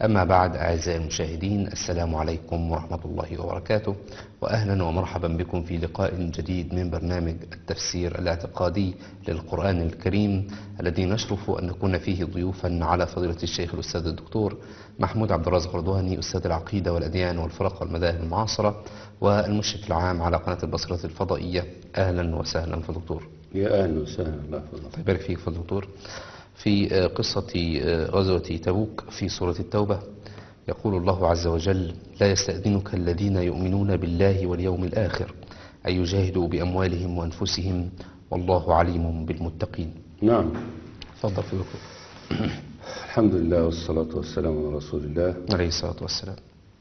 أما بعد أعزائي المشاهدين السلام عليكم ورحمة الله وبركاته وأهلا ومرحبا بكم في لقاء جديد من برنامج التفسير الاعتقادي للقرآن الكريم الذي نشرف أن نكون فيه ضيوفا على فضيلة الشيخ الأستاذ الدكتور محمود عبد الرازق رضواني أستاذ العقيدة والأديان والفرق والمذاهب المعاصرة والمشرف العام على قناة البصرة الفضائية أهلا وسهلا في الدكتور يا أهلا وسهلا الله يحفظك الله يبارك فيك فضل الدكتور في آه، قصة آه، غزوة تبوك في سورة التوبة يقول الله عز وجل لا يستأذنك الذين يؤمنون بالله واليوم الآخر أن يجاهدوا بأموالهم وأنفسهم والله عليم بالمتقين نعم تفضل في الدكتور الحمد لله والصلاة والسلام على رسول الله عليه الصلاة والسلام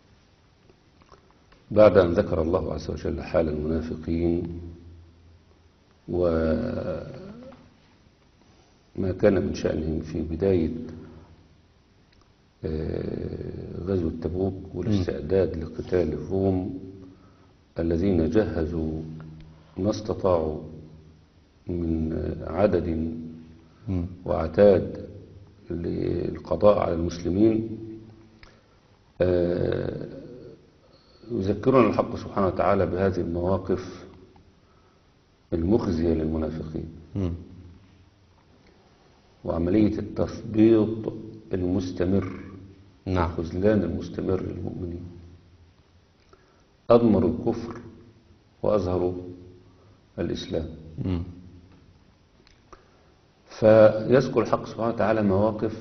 بعد أن ذكر الله عز وجل حال المنافقين وما كان من شأنهم في بداية آه، غزوة تبوك والاستعداد لقتال الروم الذين جهزوا ما استطاعوا من عدد مم. وعتاد للقضاء على المسلمين آه، يذكرنا الحق سبحانه وتعالى بهذه المواقف المخزية للمنافقين مم. وعملية التثبيط المستمر نعم الخذلان المستمر للمؤمنين أضمروا الكفر وأظهروا الإسلام مم. فيذكر الحق سبحانه وتعالى مواقف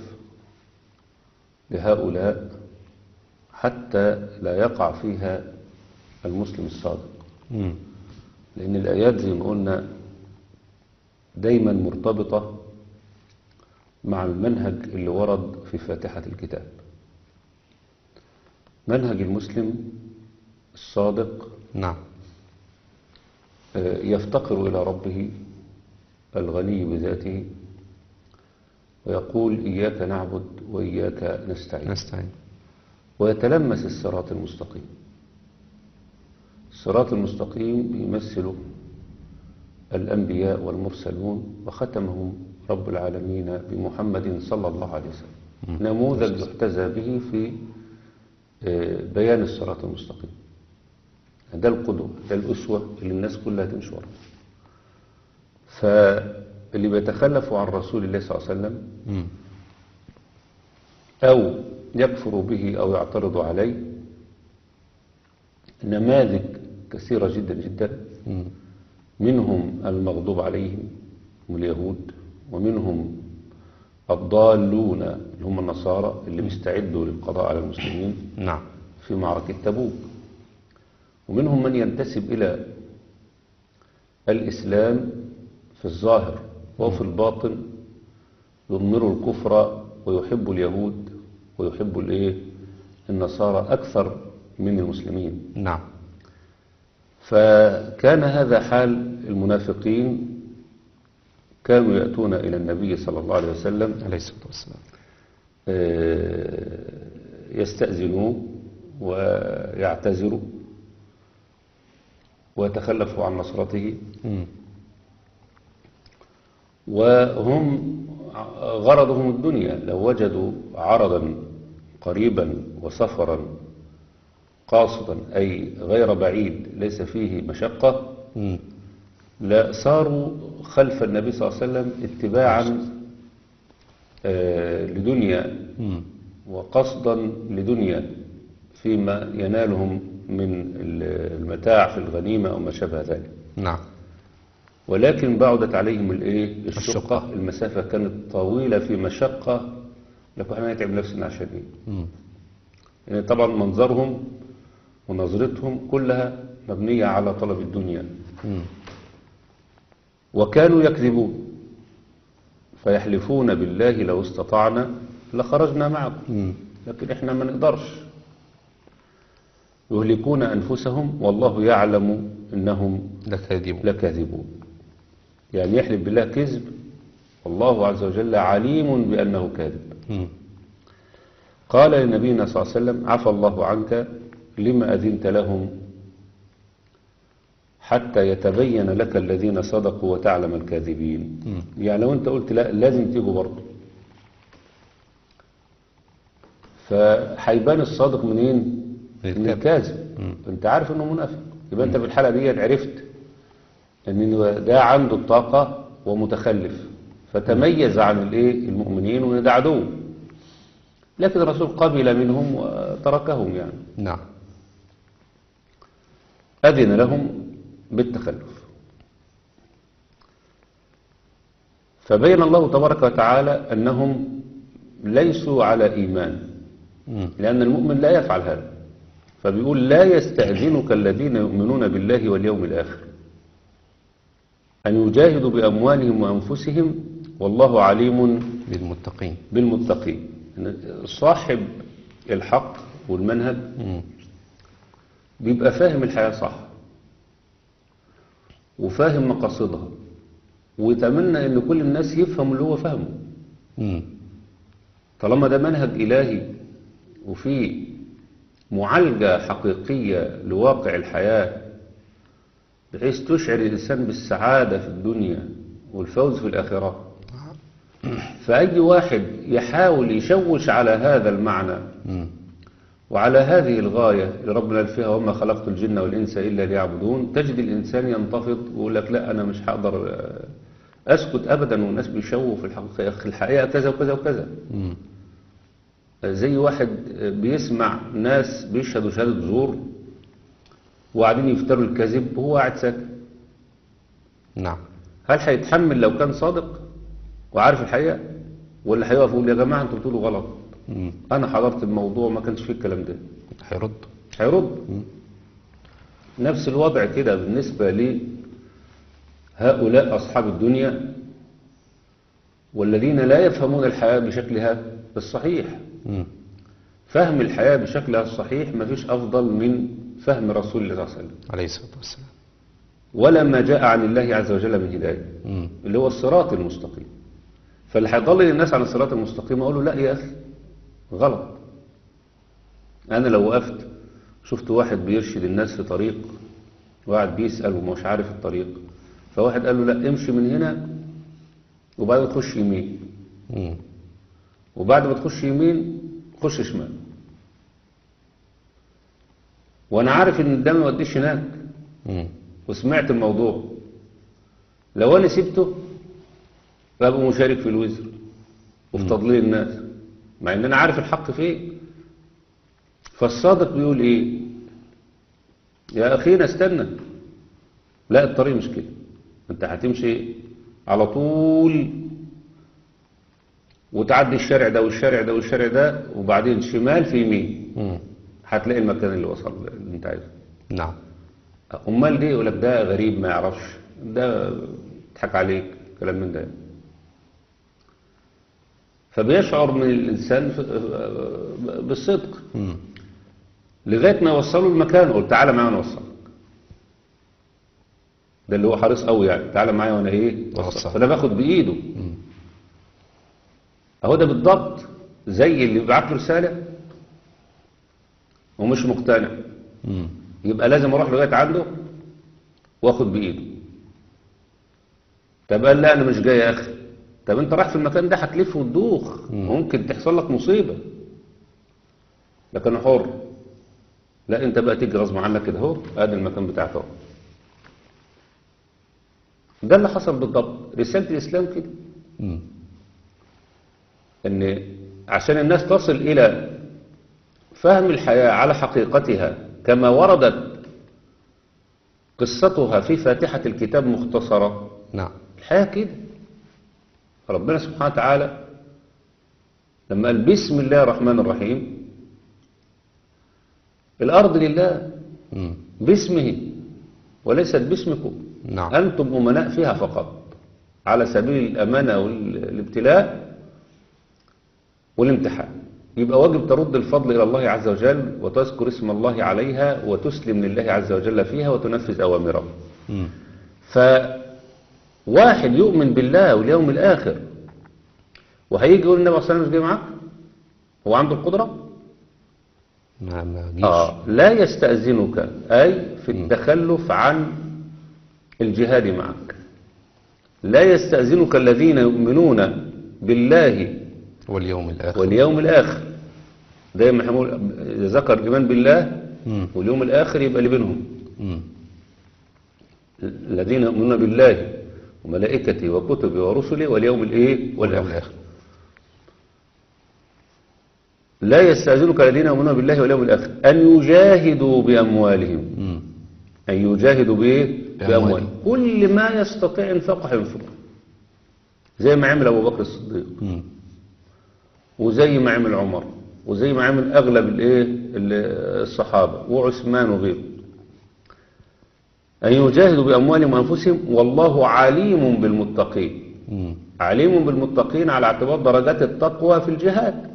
لهؤلاء حتى لا يقع فيها المسلم الصادق مم. لأن الآيات زي ما قلنا دايما مرتبطة مع المنهج اللي ورد في فاتحة الكتاب منهج المسلم الصادق نعم آه، يفتقر إلى ربه الغني بذاته ويقول إياك نعبد وإياك نستعين نستعين ويتلمس الصراط المستقيم الصراط المستقيم بيمثل الأنبياء والمرسلون وختمهم رب العالمين بمحمد صلى الله عليه وسلم نموذج يحتذى به في آه، بيان الصراط المستقيم ده القدوة ده الأسوة اللي الناس كلها تمشي وراه فاللي بيتخلف عن رسول الله صلى الله عليه وسلم مم. أو يكفر به أو يعترض عليه نماذج كثيرة جدا جدا مم. منهم المغضوب عليهم هم اليهود ومنهم الضالون اللي هم النصارى اللي بيستعدوا للقضاء على المسلمين نعم في معركة تبوك ومنهم من ينتسب إلى الإسلام في الظاهر وفي الباطن يضمر الكفر ويحب اليهود ويحب الإيه النصارى أكثر من المسلمين نعم فكان هذا حال المنافقين كانوا يأتون إلى النبي صلى الله عليه وسلم عليه الصلاة والسلام آه، يستأذنوه ويعتذروا ويتخلفوا عن نصرته مم. وهم غرضهم الدنيا لو وجدوا عرضا قريبا وسفرا قاصدا أي غير بعيد ليس فيه مشقة مم. لا صاروا خلف النبي صلى الله عليه وسلم اتباعا آه، لدنيا مم. وقصدا لدنيا فيما ينالهم من المتاع في الغنيمة أو ما شابه ذلك نعم ولكن بعدت عليهم الايه الشقة. الشقة المسافة كانت طويلة في مشقة لكن احنا نتعب نفسنا عشان ايه مم. يعني طبعا منظرهم ونظرتهم كلها مبنية على طلب الدنيا مم. وكانوا يكذبون فيحلفون بالله لو استطعنا لخرجنا معكم مم. لكن احنا ما نقدرش يهلكون أنفسهم والله يعلم أنهم لكاذب لكاذبون يعني يحلف بالله كذب والله عز وجل عليم بأنه كاذب مم. قال لنبينا صلى الله عليه وسلم عفى الله عنك لما أذنت لهم حتى يتبين لك الذين صدقوا وتعلم الكاذبين يعني لو انت قلت لا لازم تيجوا برضه فهيبان الصادق منين؟ من من الكاذب انت عارف انه منافق يبقى انت في الحالة دي عرفت ان ده عنده الطاقة ومتخلف فتميز عن الايه المؤمنين وان ده عدو لكن الرسول قبل منهم وتركهم يعني نعم أذن لهم بالتخلف فبين الله تبارك وتعالى أنهم ليسوا على إيمان مم. لأن المؤمن لا يفعل هذا فبيقول لا يستأذنك الذين يؤمنون بالله واليوم الآخر أن يجاهدوا بأموالهم وأنفسهم والله عليم للمتقين بالمتقين إن صاحب الحق والمنهج مم. بيبقى فاهم الحياة صح وفاهم مقاصدها ويتمنى ان كل الناس يفهموا اللي هو فاهمه مم. طالما ده منهج إلهي وفي معالجة حقيقية لواقع الحياة بحيث تشعر الإنسان بالسعادة في الدنيا والفوز في الآخرة فأي واحد يحاول يشوش على هذا المعنى مم. وعلى هذه الغاية اللي ربنا قال فيها وما خلقت الجن والإنس إلا ليعبدون تجد الإنسان ينتفض ويقول لك لا أنا مش هقدر آه، أسكت أبدا والناس بيشووا في الحقيقة يا أخي الحقيقة كذا وكذا وكذا مم. زي واحد بيسمع ناس بيشهدوا شهادة زور وقاعدين يفتروا الكذب وهو قاعد ساكت نعم هل هيتحمل لو كان صادق وعارف الحقيقة ولا هيقف يقول يا جماعة انتوا بتقولوا غلط مم. انا حضرت الموضوع ما كانش فيه الكلام ده هيرد هيرد نفس الوضع كده بالنسبة لهؤلاء أصحاب الدنيا والذين لا يفهمون الحياة بشكلها الصحيح مم. فهم الحياة بشكلها الصحيح ما فيش أفضل من فهم رسول الله صلى الله عليه وسلم عليه الصلاة والسلام ولا ما جاء عن الله عز وجل من هداية مم. اللي هو الصراط المستقيم فاللي هيضلل الناس عن الصراط المستقيم أقول له لا يا أخي غلط أنا لو وقفت شفت واحد بيرشد الناس في طريق وقاعد بيسأل ومش عارف الطريق فواحد قال له لا امشي من هنا وبعدين تخش يمين مم. وبعد ما تخش يمين خش شمال وانا عارف ان ده ما يوديش هناك مم. وسمعت الموضوع لو انا سبته ببقى مشارك في الوزر وفي تضليل الناس مع ان انا عارف الحق فين فالصادق بيقول ايه يا اخينا استنى لا الطريق مش كده انت هتمشي على طول وتعدي الشارع ده والشارع ده والشارع ده وبعدين شمال في يمين مم. هتلاقي المكان اللي وصل اللي انت عايزه نعم امال ليه يقول لك ده غريب ما يعرفش ده يضحك عليك كلام من ده فبيشعر من الانسان في- بالصدق مم. لغايه ما يوصله المكان قلت تعالى معايا وانا اوصلك ده اللي هو حريص قوي يعني تعالى معايا وانا ايه أوصلك. اوصلك فانا باخد بايده اهو ده بالضبط زي اللي بيبعت له رساله ومش مقتنع مم. يبقى لازم اروح لغايه عنده واخد بايده طب قال لا انا مش جاي يا اخي طب انت رايح في المكان ده هتلف وتدوخ ممكن تحصل لك مصيبه لكن حر لا انت بقى تيجي غصب عنك كده اهو ادي المكان بتاعك اهو ده اللي حصل بالضبط رساله الاسلام كده مم. ان عشان الناس تصل الى فهم الحياة على حقيقتها كما وردت قصتها في فاتحة الكتاب مختصرة نعم الحياة كده ربنا سبحانه وتعالى لما قال بسم الله الرحمن الرحيم الأرض لله مم. باسمه وليست باسمكم نعم. أنتم أمناء فيها فقط على سبيل الأمانة والابتلاء والامتحان يبقى واجب ترد الفضل إلى الله عز وجل وتذكر اسم الله عليها وتسلم لله عز وجل فيها وتنفذ أوامره مم. فواحد يؤمن بالله واليوم الآخر وهيجي يقول النبي صلى الله عليه وسلم مش جاي معاك هو عنده القدرة ما ما جيش آه لا يستأذنك أي في التخلف عن الجهاد معك لا يستأذنك الذين يؤمنون بالله واليوم الآخر واليوم الآخر دايما هنقول إذا ذكر الإيمان بالله مم. واليوم الآخر يبقى اللي بينهم مم. الذين يؤمنون بالله وملائكته وكتبه ورسله واليوم الايه واليوم والآخر الآخر لا يستأذنك الذين يؤمنون بالله واليوم الآخر أن يجاهدوا بأموالهم مم. أن يجاهدوا بإيه بأموالهم. بأموالهم كل ما يستطيع انفاقه ينفقه زي ما عمل أبو بكر الصديق مم. وزي ما عمل عمر وزي ما عمل أغلب الإيه ال- الصحابة وعثمان وغيره أن يجاهدوا بأموالهم وأنفسهم والله عليم بالمتقين مم. عليم بالمتقين على اعتبار درجات التقوى في الجهاد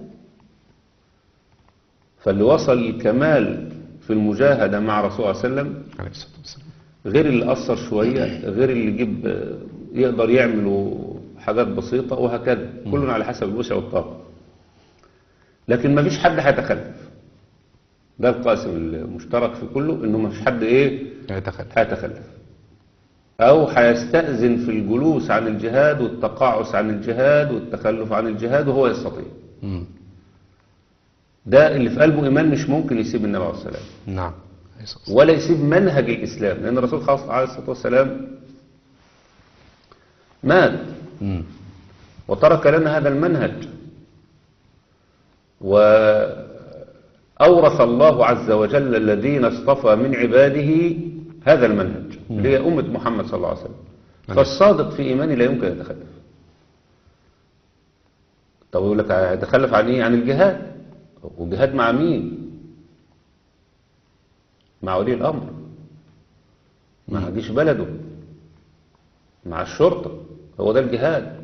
فاللي وصل الكمال في المجاهدة مع رسول الله صلى الله عليه وسلم عليه الصلاة والسلام غير اللي قصر شوية غير اللي يجيب آه، يقدر يعملوا حاجات بسيطة وهكذا كلنا على حسب الوسع والطاقة لكن ما فيش حد هيتخلف ده القاسم المشترك في كله انه ما فيش حد ايه يتخلف هيتخلف او هيستأذن في الجلوس عن الجهاد والتقاعس عن الجهاد والتخلف عن الجهاد وهو يستطيع مم. ده اللي في قلبه ايمان مش ممكن يسيب النبي عليه الصلاه والسلام نعم عليه الصلاة والسلام. ولا يسيب منهج الإسلام لأن الرسول خلاص عليه الصلاة والسلام مات مم. وترك لنا هذا المنهج وأورث الله عز وجل الذين اصطفى من عباده هذا المنهج اللي هي أمة محمد صلى الله عليه وسلم عليه. فالصادق في إيمانه لا يمكن يتخلف طب يقول لك هيتخلف عن إيه؟ عن الجهاد وجهاد مع مين؟ مع ولي الأمر مع جيش بلده مع الشرطة هو ده الجهاد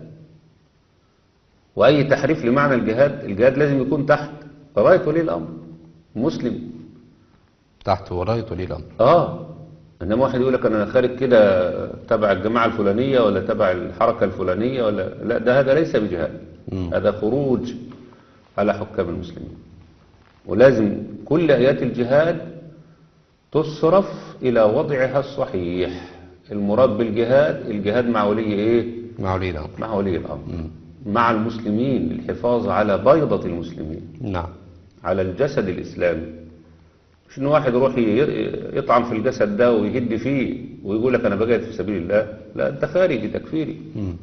وأي تحريف لمعنى الجهاد الجهاد لازم يكون تحت راية ولي الأمر مسلم تحت وراية ولي الأمر آه إنما واحد يقول لك أنا خارج كده تبع الجماعة الفلانية ولا تبع الحركة الفلانية ولا لا ده هذا ليس بجهاد مم. هذا خروج على حكام المسلمين ولازم كل آيات الجهاد تصرف إلى وضعها الصحيح المراد بالجهاد الجهاد مع ولي إيه مع ولي الأمر مع ولي الأمر مع المسلمين للحفاظ على بيضة المسلمين نعم على الجسد الإسلامي مش إن واحد يروح ي- يطعن في الجسد ده ويهد فيه ويقول لك أنا بجاهد في سبيل الله لا أنت خارجي تكفيري مم.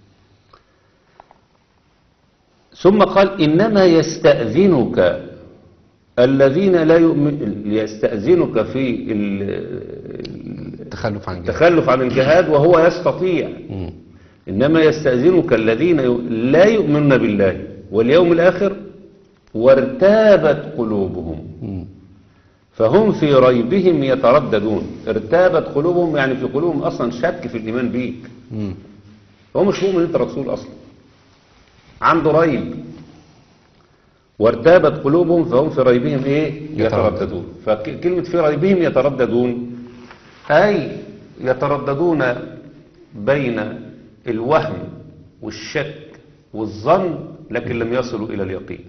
ثم قال إنما يستأذنك الذين لا يؤمن يستأذنك في ال- التخلف عن الجهاد التخلف عن الجهاد وهو يستطيع مم. إنما يستأذنك الذين ي- لا يؤمنون بالله واليوم الآخر وارتابت قلوبهم مم. فهم في ريبهم يترددون ارتابت قلوبهم يعني في قلوبهم أصلا شك في الإيمان بيك مم. هو مش مؤمن أنت رسول أصلا عنده ريب وارتابت قلوبهم فهم في ريبهم ايه يترددون فكلمة في ريبهم يترددون أي يترددون بين الوهم والشك والظن لكن لم يصلوا إلى اليقين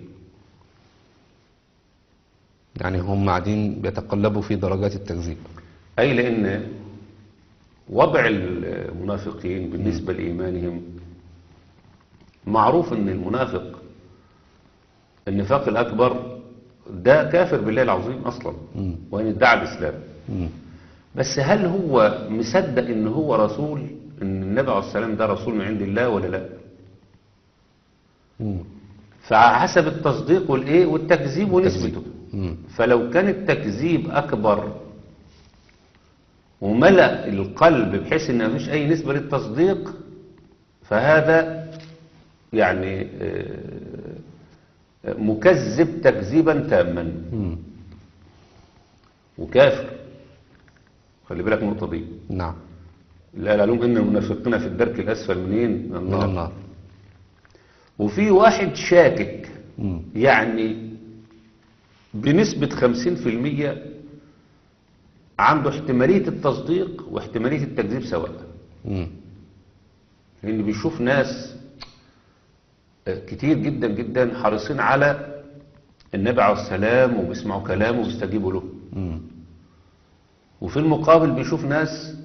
يعني هم قاعدين بيتقلبوا في درجات التكذيب أي لأن وضع المنافقين بالنسبة لإيمانهم معروف أن المنافق النفاق الأكبر ده كافر بالله العظيم أصلا مم. وإن ادعى الإسلام مم. بس هل هو مصدق ان هو رسول ان النبي عليه السلام ده رسول من عند الله ولا لا مم. فحسب التصديق والايه والتكذيب ونسبته مم. فلو كان التكذيب اكبر وملأ القلب بحيث ان مفيش اي نسبة للتصديق فهذا يعني آه، مكذب تكذيبا تاما مم. وكافر خلي بالك من النقطة دي نعم لا لا لهم ان المنافقين في الدرك الاسفل منين من من النار النار وفي واحد شاكك مم. يعني بنسبة 50% عنده احتمالية التصديق واحتمالية التكذيب سواء مم. لأن بيشوف ناس كتير جدا جدا حريصين على النبي عليه السلام وبيسمعوا كلامه وبيستجيبوا له مم. وفي المقابل بيشوف ناس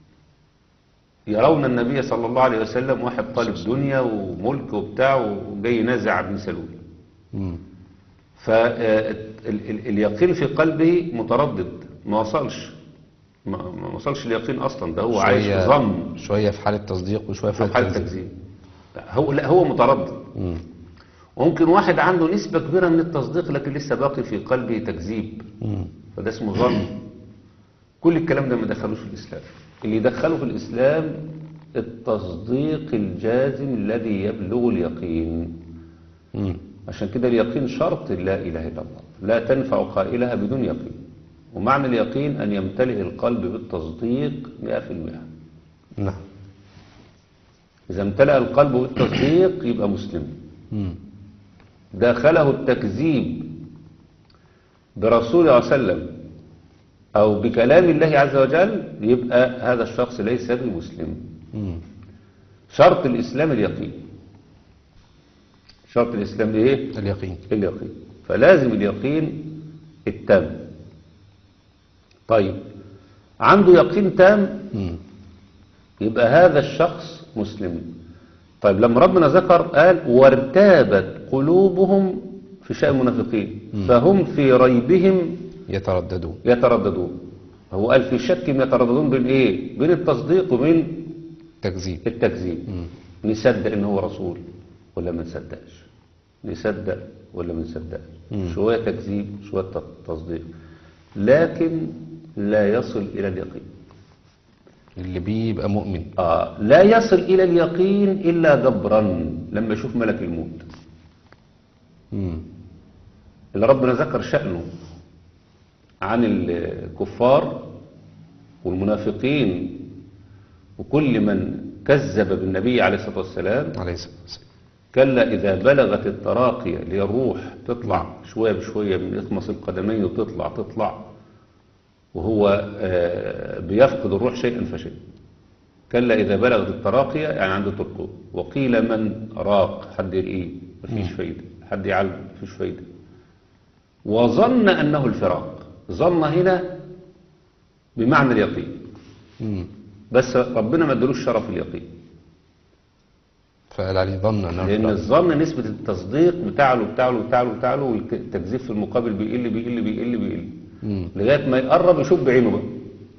يرون النبي صلى الله عليه وسلم واحد طالب دنيا وملك وبتاع وجاي نازع ابن سلول مم. فاليقين في قلبه متردد ما وصلش ما ما وصلش اليقين اصلا ده هو عايش في ظن شوية في حالة تصديق وشوية في في حالة حاله تكذيب تكذيب لا، هو لا هو متردد مم. وممكن واحد عنده نسبة كبيرة من التصديق لكن لسه باقي في قلبه تكذيب مم. فده اسمه ظن كل الكلام ده ما دخلوش في الإسلام اللي دخله في الإسلام التصديق الجازم الذي يبلغ اليقين مم. عشان كده اليقين شرط لا إله إلا الله لا تنفع قائلها بدون يقين ومعنى اليقين أن يمتلئ القلب بالتصديق 100% نعم إذا امتلأ القلب بالتصديق يبقى مسلم مم. داخله التكذيب برسول الله صلى الله عليه وسلم أو بكلام الله عز وجل يبقى هذا الشخص ليس بمسلم مم. شرط الإسلام اليقين شرط الإسلام إيه؟ اليقين اليقين فلازم اليقين التام طيب عنده يقين تام مم. يبقى هذا الشخص مسلم طيب لما ربنا ذكر قال وارتابت قلوبهم في شأن المنافقين فهم في ريبهم يترددون يترددون هو قال في شك يترددون بين ايه بين التصديق وبين تكذيب التكذيب مم. نصدق ان هو رسول ولا ما نصدقش نصدق ولا ما نصدقش مم. شويه تكذيب شويه تصديق لكن لا يصل الى اليقين اللي بيه يبقى مؤمن آه لا يصل إلى اليقين إلا جبرا لما يشوف ملك الموت مم. اللي ربنا ذكر شأنه عن الكفار والمنافقين وكل من كذب بالنبي عليه الصلاة والسلام عليه الصلاة والسلام كلا إذا بلغت التراقية اللي هي الروح تطلع شوية بشوية من إخمص القدمين وتطلع تطلع وهو آه، بيفقد الروح شيئا فشيئا كلا إذا بلغت التراقية يعني عنده ترقوة وقيل من راق حد يرقيه مفيش فايدة حد يعلم مفيش فايدة وظن أنه الفراق ظن هنا بمعنى اليقين مم. بس ربنا ما ادالوش شرف اليقين فقال عليه ظن انه لأن الفراق. الظن نسبة التصديق بتاعله بتاعله بتاعله بتاعله والتكذيب في المقابل بيقل بيقل بيقل بيقل مم. لغاية ما يقرب يشوف بعينه بقى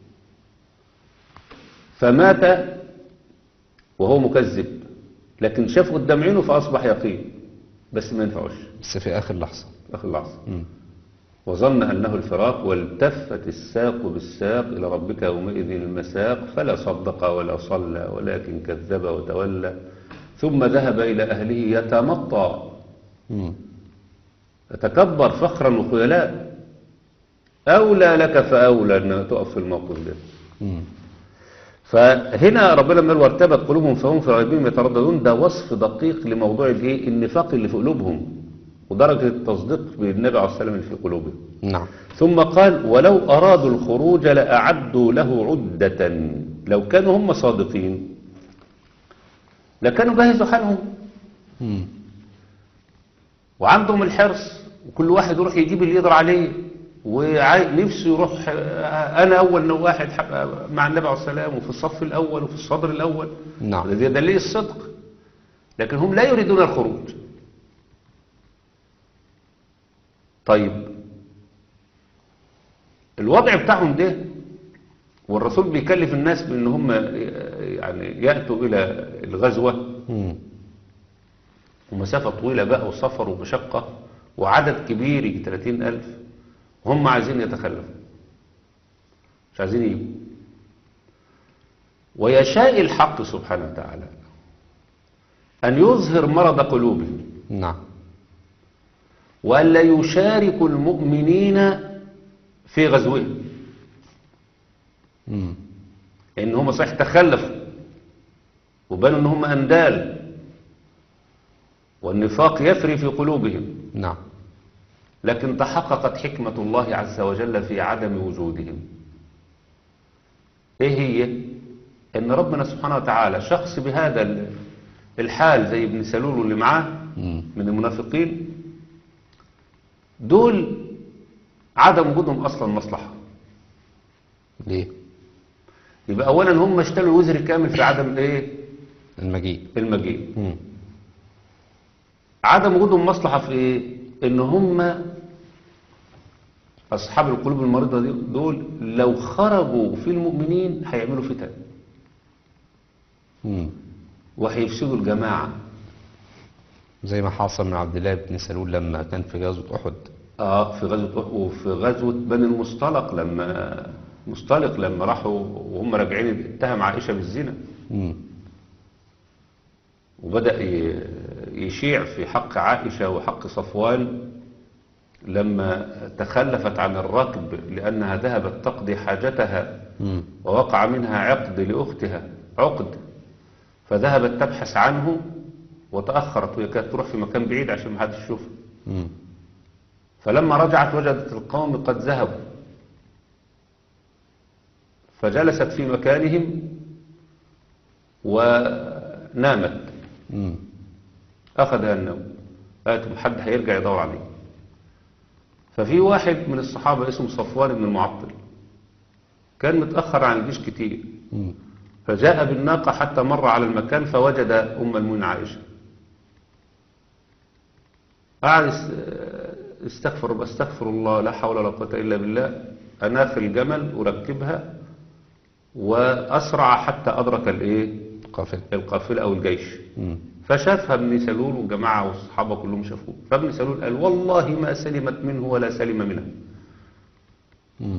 فمات وهو مكذب لكن شاف قدام عينه فأصبح يقين بس ما ينفعوش بس في اخر لحظة في آخر لحظة مم. وظن أنه الفراق والتفت الساق بالساق إلى ربك يومئذ المساق فلا صدق ولا صلى ولكن كذب وتولى ثم ذهب إلى أهله يتمطى مم. يتكبر فخرا وخيلاء أولى لك فأولى أن تقف في الموقف ده مم. فهنا ربنا لما قال وارتبت قلوبهم فهم في ريبهم يترددون ده وصف دقيق لموضوع الايه النفاق اللي في قلوبهم ودرجة التصديق بالنبي عليه السلام اللي في قلوبهم نعم ثم قال ولو أرادوا الخروج لأعدوا له عدة لو كانوا هم صادقين لكانوا جهزوا حالهم مم. وعندهم الحرص وكل واحد يروح يجيب اللي يقدر عليه ونفسه يروح آه، انا اول واحد حق- مع النبي عليه السلام وفي الصف الاول وفي الصدر الاول نعم. ده دليل الصدق لكن هم لا يريدون الخروج طيب الوضع بتاعهم ده والرسول بيكلف الناس بان هم يعني ياتوا الى الغزوه مم. ومسافة طويلة بقى وسفر ومشقة وعدد كبير يجي 30 ألف هم عايزين يتخلفوا مش عايزين يجوا ويشاء الحق سبحانه وتعالى أن يظهر مرض قلوبهم نعم وأن لا يشارك المؤمنين في غزوهم مم. لأن هم صحيح تخلفوا وبانوا أن هم أندال والنفاق يفري في قلوبهم نعم لكن تحققت حكمة الله عز وجل في عدم وجودهم ايه هي ان ربنا سبحانه وتعالى شخص بهذا ال- الحال زي ابن سلول واللي معاه مم. من المنافقين دول عدم وجودهم اصلا مصلحة ليه يبقى اولا هم اشتلوا الوزر الكامل في عدم ايه المجيء المجيء مم. عدم وجودهم مصلحة في ايه ان هم أصحاب القلوب المريضة دي- دول لو خرجوا في المؤمنين هيعملوا فتن مم. وهيفسدوا الجماعة زي ما حصل من عبد الله بن سلول لما كان في غزوة أحد اه في غزوة أحد وفي غزوة بني المصطلق لما مصطلق لما راحوا وهم راجعين اتهم عائشة بالزنا مم. وبدأ ي- يشيع في حق عائشة وحق صفوان لما تخلفت عن الركب لأنها ذهبت تقضي حاجتها مم. ووقع منها عقد لأختها عقد فذهبت تبحث عنه وتأخرت وهي كانت تروح في مكان بعيد عشان ما حدش يشوفها مم. فلما رجعت وجدت القوم قد ذهبوا فجلست في مكانهم ونامت مم. أخذها النوم قالت حد هيرجع يدور عليه ففي واحد من الصحابة اسمه صفوان بن المعطل كان متأخر عن الجيش كتير مم. فجاء بالناقة حتى مر على المكان فوجد أم المؤمنين عائشة قعد يس- استغفر استغفر الله لا حول ولا قوة إلا بالله أناخ الجمل وركبها وأسرع حتى أدرك الإيه قافل القافلة أو الجيش مم. فشافها ابن سلول والجماعة والصحابة كلهم شافوه فابن سلول قال والله ما سلمت منه ولا سلم منها مم.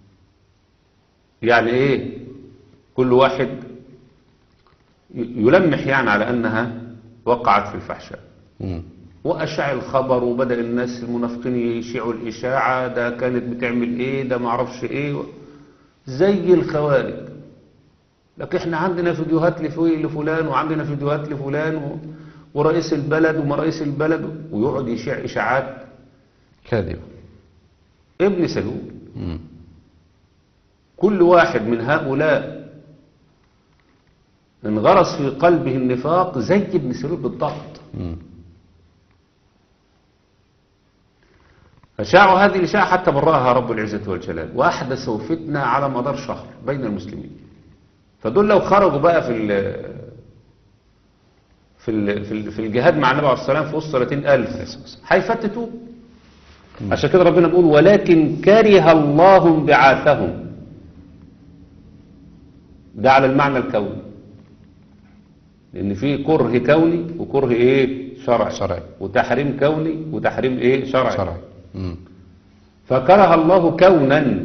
يعني ايه كل واحد ي- يلمح يعني على انها وقعت في الفحشاء مم. واشاع الخبر وبدا الناس المنافقين يشيعوا الاشاعه ده كانت بتعمل ايه ده ما اعرفش ايه زي الخوارج لكن احنا عندنا فيديوهات لفوي لفلان وعندنا فيديوهات لفلان و... ورئيس البلد وما رئيس البلد ويقعد يشيع اشاعات كاذبة ابن سلول مم. كل واحد من هؤلاء انغرس في قلبه النفاق زي ابن سلول بالضبط مم. فشاعوا هذه الإشاعة حتى برأها رب العزة والجلال وأحدثوا فتنة على مدار شهر بين المسلمين فدول لو خرجوا بقى في ال في ال في, ال في الجهاد مع النبي عليه الصلاة والسلام في وسط 30000 هيفتتوه عشان كده ربنا بيقول ولكن كره الله انبعاثهم ده على المعنى الكوني لأن في كره كوني وكره إيه شرعي شرعي. وتحريم كوني وتحريم إيه شرعي شرعي مم. فكره الله كونا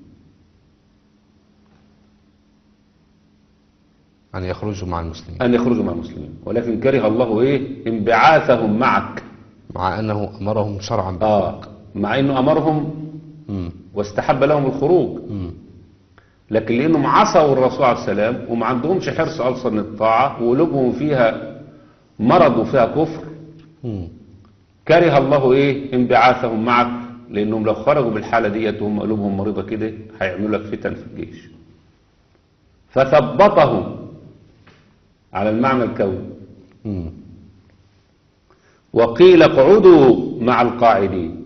أن يخرجوا مع المسلمين أن يخرجوا مع المسلمين ولكن كره الله إيه انبعاثهم معك مع أنه أمرهم شرعا آه مع أنه أمرهم مم. واستحب لهم الخروج مم. لكن لأنهم عصوا الرسول عليه السلام وما عندهمش حرص أصلا الطاعة وقلوبهم فيها مرض وفيها كفر مم. كره الله إيه انبعاثهم معك لأنهم لو خرجوا بالحالة ديت وهم قلوبهم مريضة كده هيعملوا لك فتن في الجيش فثبطهم على المعنى الكوني مم. وقيل اقعدوا مع القاعدين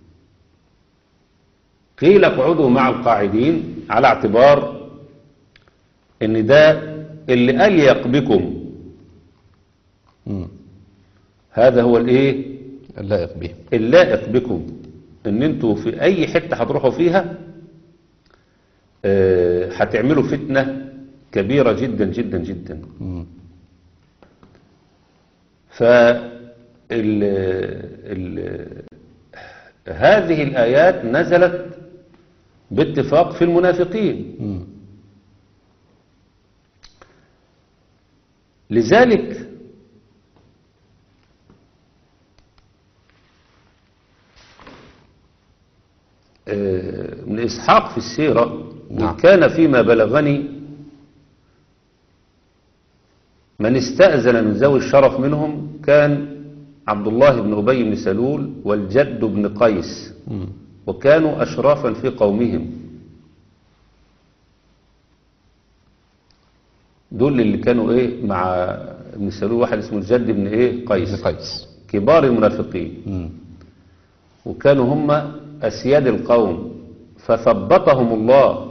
قيل اقعدوا مع القاعدين على اعتبار ان ده اللي أليق بكم مم. هذا هو الايه اللائق به اللائق بكم ان انتوا في اي حتة هتروحوا فيها آه، هتعملوا فتنة كبيرة جدا جدا جدا مم. ف ال ال هذه الآيات نزلت باتفاق في المنافقين مم. لذلك آه، من إسحاق في السيرة نعم. كان فيما بلغني من استأذن من ذوي الشرف منهم كان عبد الله بن أبي بن سلول والجد بن قيس مم. وكانوا أشرافا في قومهم دول اللي كانوا إيه مع ابن سلول واحد اسمه الجد بن إيه قيس ابن قيس كبار المنافقين مم. وكانوا هم أسياد القوم فثبتهم الله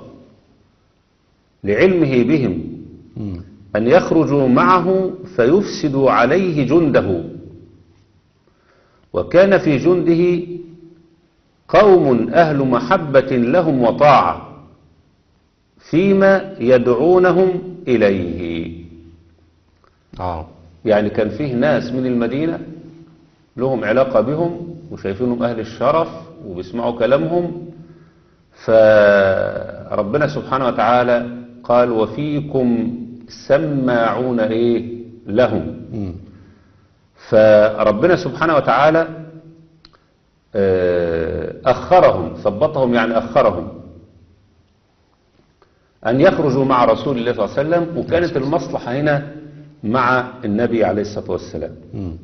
لعلمه بهم مم. أن يخرجوا معه فيفسدوا عليه جنده وكان في جنده قوم أهل محبة لهم وطاعة فيما يدعونهم إليه اه يعني كان فيه ناس من المدينة لهم علاقة بهم وشايفينهم أهل الشرف وبيسمعوا كلامهم فربنا سبحانه وتعالى قال وفيكم سماعون إيه لهم مم. فربنا سبحانه وتعالى آه، أخرهم ثبطهم يعني أخرهم أن يخرجوا مع رسول الله صلى الله عليه وسلم وكانت المصلحة هنا مع النبي عليه الصلاة والسلام مم.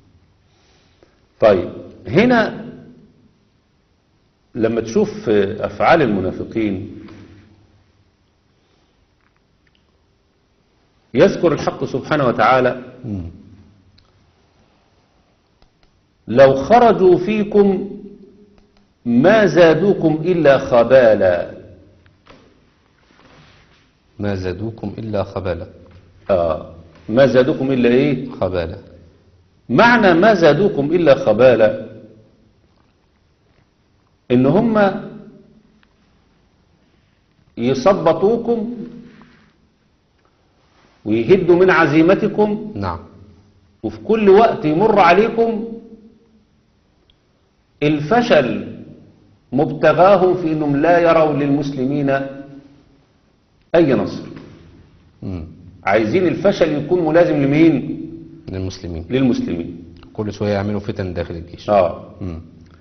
طيب هنا لما تشوف أفعال المنافقين يذكر الحق سبحانه وتعالى مم. لو خرجوا فيكم ما زادوكم إلا خبالا ما زادوكم إلا خبالا آه ما زادوكم إلا إيه خبالا معنى ما زادوكم إلا خبالا إن هم يصبطوكم ويهدوا من عزيمتكم نعم وفي كل وقت يمر عليكم الفشل مبتغاهم في انهم لا يروا للمسلمين اي نصر مم. عايزين الفشل يكون ملازم لمين للمسلمين للمسلمين كل شوية يعملوا فتن داخل الجيش اه مم.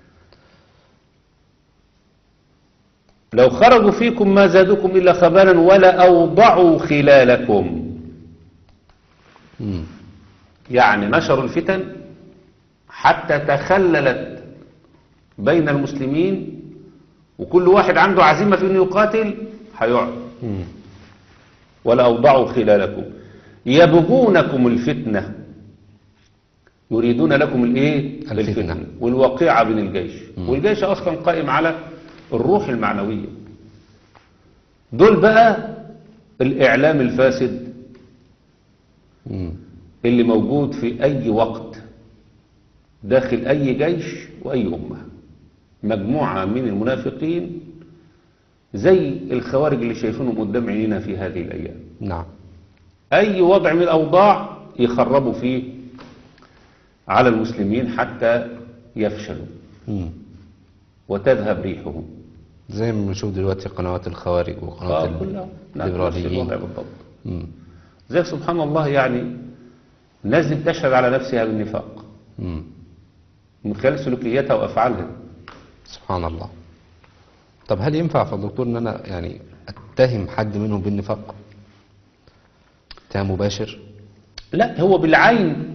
لو خرجوا فيكم ما زادوكم الا خبالا ولا اوضعوا خلالكم مم. يعني نشروا الفتن حتى تخللت بين المسلمين وكل واحد عنده عزيمة في انه يقاتل هيقعد مم. ولا أوضعوا خلالكم يبغونكم الفتنة يريدون لكم الايه الفتنة. والوقيعة بين الجيش والجيش أصلا قائم على الروح المعنوية دول بقى الإعلام الفاسد مم. اللي موجود في أي وقت داخل أي جيش وأي أمة مجموعة من المنافقين زي الخوارج اللي شايفينهم قدام عينينا في هذه الأيام نعم أي وضع من الأوضاع يخربوا فيه على المسلمين حتى يفشلوا مم. وتذهب ريحهم زي ما بنشوف دلوقتي قنوات الخوارج وقنوات آه كلها نعم، نفس الليبراليين الوضع بالضبط مم. زي سبحان الله يعني الناس دي بتشهد على نفسها بالنفاق مم. من خلال سلوكياتها وأفعالها سبحان الله طب هل ينفع في الدكتور ان انا يعني اتهم حد منهم بالنفاق اتهام مباشر لا هو بالعين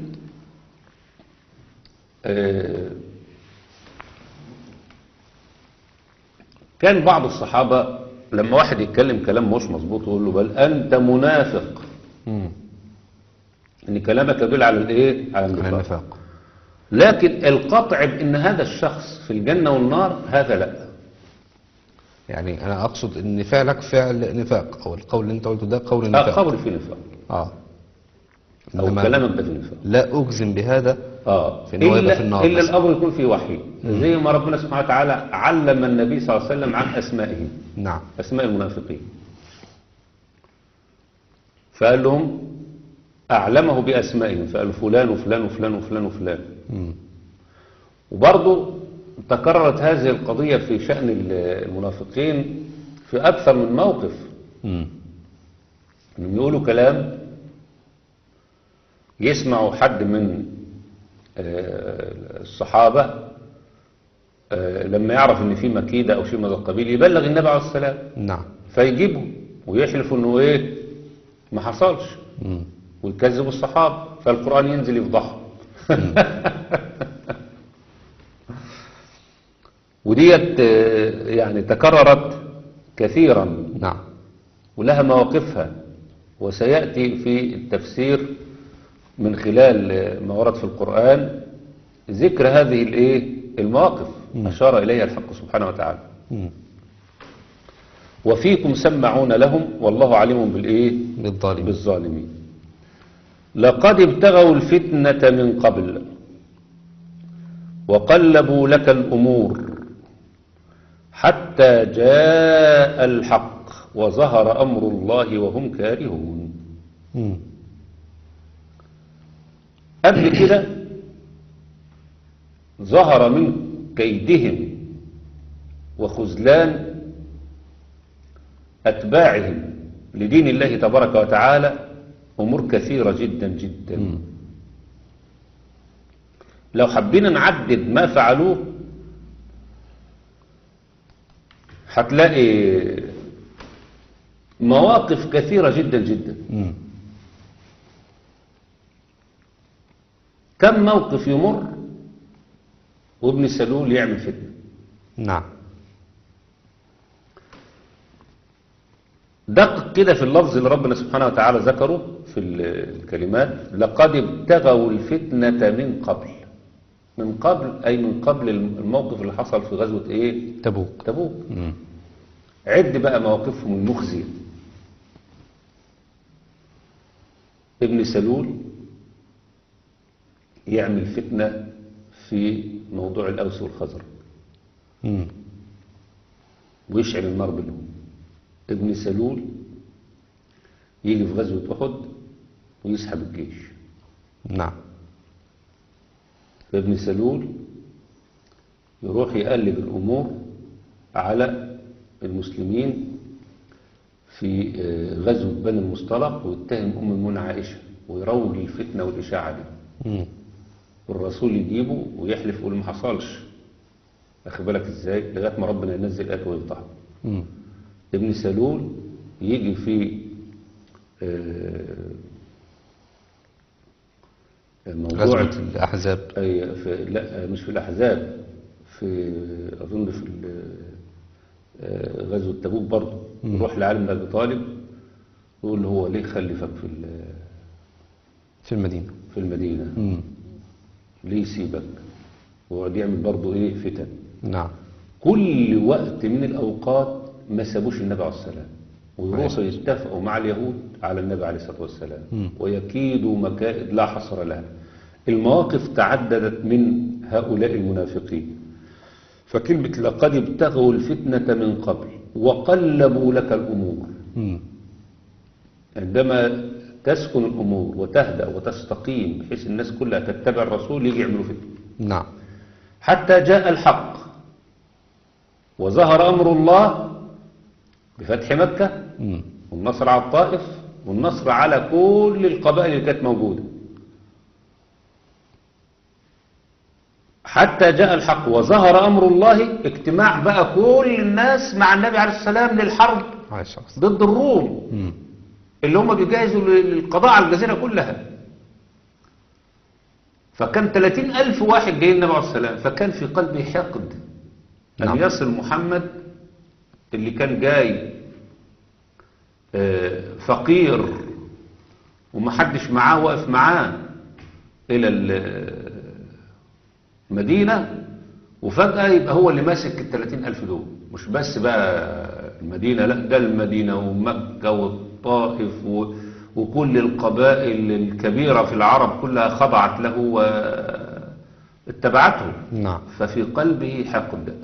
آه، كان بعض الصحابة لما واحد يتكلم كلام مش مظبوط يقول له بل أنت منافق مم. إن كلامك يدل على الإيه؟ على على النفاق النفاق لكن القطع بأن هذا الشخص في الجنة والنار هذا لا يعني انا اقصد ان فعلك فعل نفاق او القول اللي انت قلته ده قول آه نفاق قول في نفاق اه أو إنما كلامك ده في نفاق لا اجزم بهذا اه في إن هو يبقى إلا, في النار إلا مثلا. الأمر يكون فيه وحي زي ما ربنا سبحانه وتعالى علم النبي صلى الله عليه وسلم عن أسمائهم نعم أسماء المنافقين فقال لهم أعلمه بأسمائهم فقال فلان وفلان وفلان وفلان وفلان مم. وبرضه تكررت هذه القضية في شأن المنافقين في أكثر من موقف مم. انهم يقولوا كلام يسمعوا حد من آه، الصحابة آه، لما يعرف ان في مكيدة او شيء من هذا القبيل يبلغ النبي عليه السلام نعم فيجيبه ويحلف انه ايه ما حصلش مم. ويكذب الصحابة فالقرآن ينزل يفضحهم وديت آه، يعني تكررت كثيرا نعم ولها مواقفها وسيأتي في التفسير من خلال آه، ما ورد في القرآن ذكر هذه الايه المواقف أشار إليها الحق سبحانه وتعالى مم. وفيكم سمعون لهم والله عليم بالإيه بالظالمين بالظالمين لقد ابتغوا الفتنة من قبل وقلبوا لك الأمور حتى جاء الحق وظهر أمر الله وهم كارهون مم. قبل كده ظهر من كيدهم وخذلان أتباعهم لدين الله تبارك وتعالى أمور كثيرة جدا جدا مم. لو حبينا نعدد ما فعلوه هتلاقي مواقف كثيرة جدا جدا مم. كم موقف يمر وابن سلول يعمل فتنة نعم دقق كده في اللفظ اللي ربنا سبحانه وتعالى ذكره في ال- الكلمات لقد ابتغوا الفتنة من قبل من قبل أي من قبل الموقف اللي حصل في غزوة إيه تبوك تبوك مم. عد بقى مواقفهم المخزية ابن سلول يعمل فتنة في موضوع الأوس والخزرج مم. ويشعل النار بينهم ابن سلول يجي في غزوة أحد ويسحب الجيش نعم فابن سلول يروح يقلب الأمور على المسلمين في آه، غزوة بني المصطلق ويتهم أم المؤمنين عائشة ويروج الفتنة والإشاعة دي مم. والرسول يجيبه ويحلف يقول ما حصلش أخي بالك إزاي لغاية ما ربنا ينزل آيات ويفضحه مم. ابن سلول يجي في آه، موضوع غزوة الأحزاب أي في لا مش في الأحزاب في أظن في ال- آه، غزوة تبوك برضه يروح لعلي بن أبي طالب يقول له هو ليه خلفك في ال- في المدينة في المدينة مم. ليه يسيبك ويقعد يعمل برضه إيه فتن نعم كل وقت من الأوقات ما سابوش النبي عليه السلام ويروحوا يتفقوا مع اليهود على النبي عليه الصلاة والسلام مم. ويكيدوا مكائد لا حصر لها المواقف تعددت من هؤلاء المنافقين فكلمة لقد ابتغوا الفتنة من قبل وقلبوا لك الأمور مم. عندما تسكن الأمور وتهدأ وتستقيم بحيث الناس كلها تتبع الرسول يجي يعملوا فتنة نعم حتى جاء الحق وظهر أمر الله بفتح مكة مم. والنصر على الطائف والنصر على كل القبائل اللي كانت موجودة حتى جاء الحق وظهر أمر الله اجتماع بقى كل الناس مع النبي عليه السلام للحرب عايش شخص ضد الروم مم. اللي هم بيجهزوا للقضاء على الجزيرة كلها فكان 30 ألف واحد جايين النبي عليه السلام فكان في قلبه حقد أن نعم. يصل محمد اللي كان جاي آه، فقير ومحدش معاه واقف معاه إلى ال- المدينة وفجأة يبقى هو اللي ماسك ال 30 ألف دول مش بس بقى المدينة لا ده المدينة ومكة والطائف و- وكل القبائل الكبيرة في العرب كلها خضعت له واتبعته نعم ففي قلبه حقد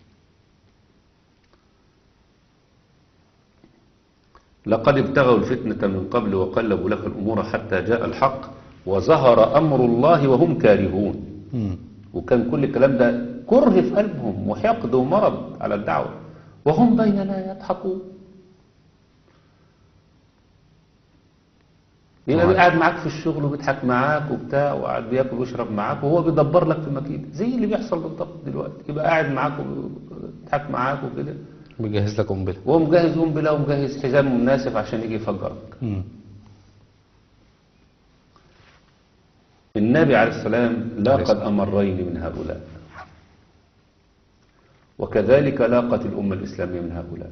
لقد ابتغوا الفتنة من قبل وقلبوا لك الأمور حتى جاء الحق وظهر أمر الله وهم كارهون مم. وكان كل الكلام ده كره في قلبهم وحقد ومرض على الدعوة وهم بيننا يضحكون يبقى طبعا. قاعد معاك في الشغل وبيضحك معاك وبتاع وقاعد بياكل ويشرب معاك وهو بيدبر لك في المكيدة زي اللي بيحصل بالضبط دلوقتي يبقى قاعد معاك وبيضحك معاك وكده بيجهز لك قنبلة وهو مجهز قنبله ومجهز حزام مناسب عشان يجي يفجرك مم. النبي عليه السلام عليه لاقت السلام. أمرين من هؤلاء وكذلك لاقت الأمة الإسلامية من هؤلاء